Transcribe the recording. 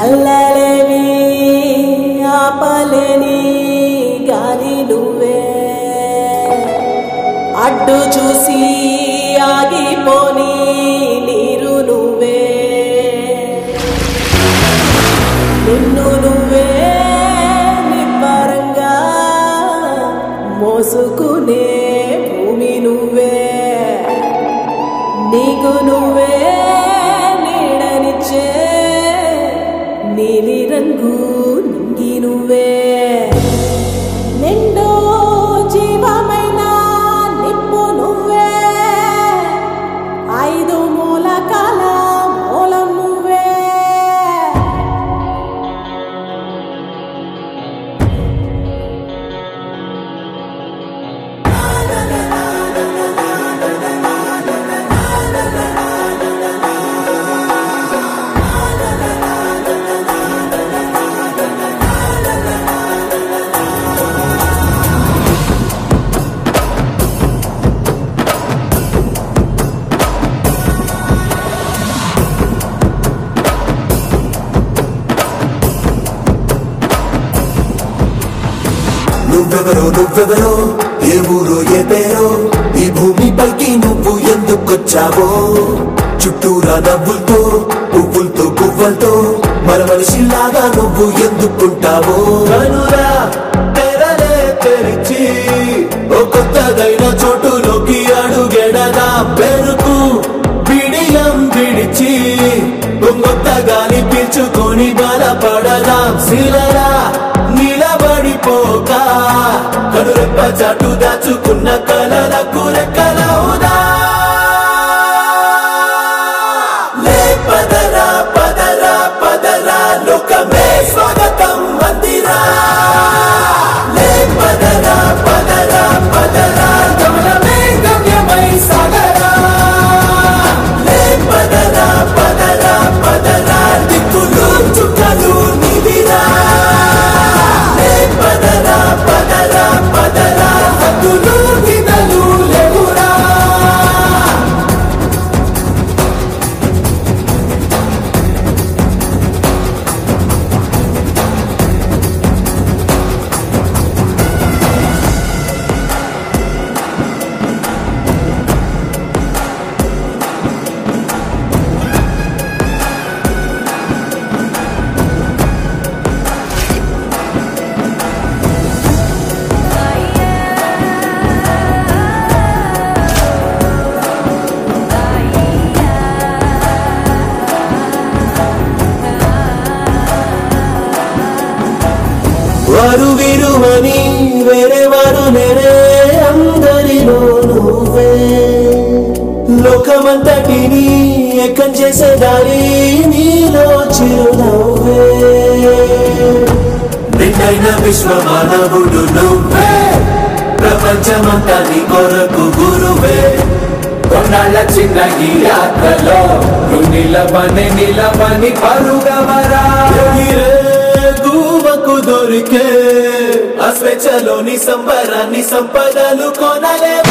అల్లలేవి ఆపలేని గాలి నువ్వే అడ్డు చూసి ఆగిపోని నీరు నువ్వే నిన్ను నువ్వే నిబ్బరంగా మోసుకునే భూమి నువ్వే నీకు నువ్వే నీడనిచ్చే నీలి రంగు నింగి నువ్వే నిండు జీవమైన నిప్పు నువ్వే ఐదు మూలకాల మూలం నువ్వే నువ్వెవరో నువ్వెవరో ఏ ఊరో ఏ పేరో ఈ భూమిపైకి నువ్వు ఎందుకొచ్చావో చుట్టూరా నవ్వులతో పువ్వులతో పువ్వులతో మన మనిషిలాగా నువ్వు ఎందుకుంటావో కనురా తెరలే తెరిచి ఓ కొత్తదైన చోటులోకి అడుగెడదా పెరుగు బిడియం విడిచి కొత్త గాలి పీల్చుకొని బలపడదాం శిలరా నిలబడిపోక కనురెప్ప చాటు దాచుకున్న కలలకు రెక్కలవుదా లే పదరా పదరా పదరా లోకమే స్వాగతం మందిరా లే పదరా పదరా పదరా గమనమే గమ్యమై సాగరా లే పదరా పదరా పదరా దిక్కులు చుట్టలు నిదిరా లే పదరా పదరా పదరా హద్దులు గిదలు లేవురా వారు వీరుమని వేరే వారు నేనే అందరిలో నువ్వే లోకమంతటిని ఏకం చేసే దారి నీలో చిరునవ్వే నిన్నైన విశ్వ మానవుడు నువ్వే ప్రపంచమంతా నీ కొరకు గురువే కొన్నాళ్ళ చిన్న ఈ యాత్రలో నువ్వు నిలబని నిలబని పరుగవరా ఎగిరే గువ్వకు దొరికే ఆ స్వేచ్ఛలోని సంబరాన్ని సంపదలు కొనలేవు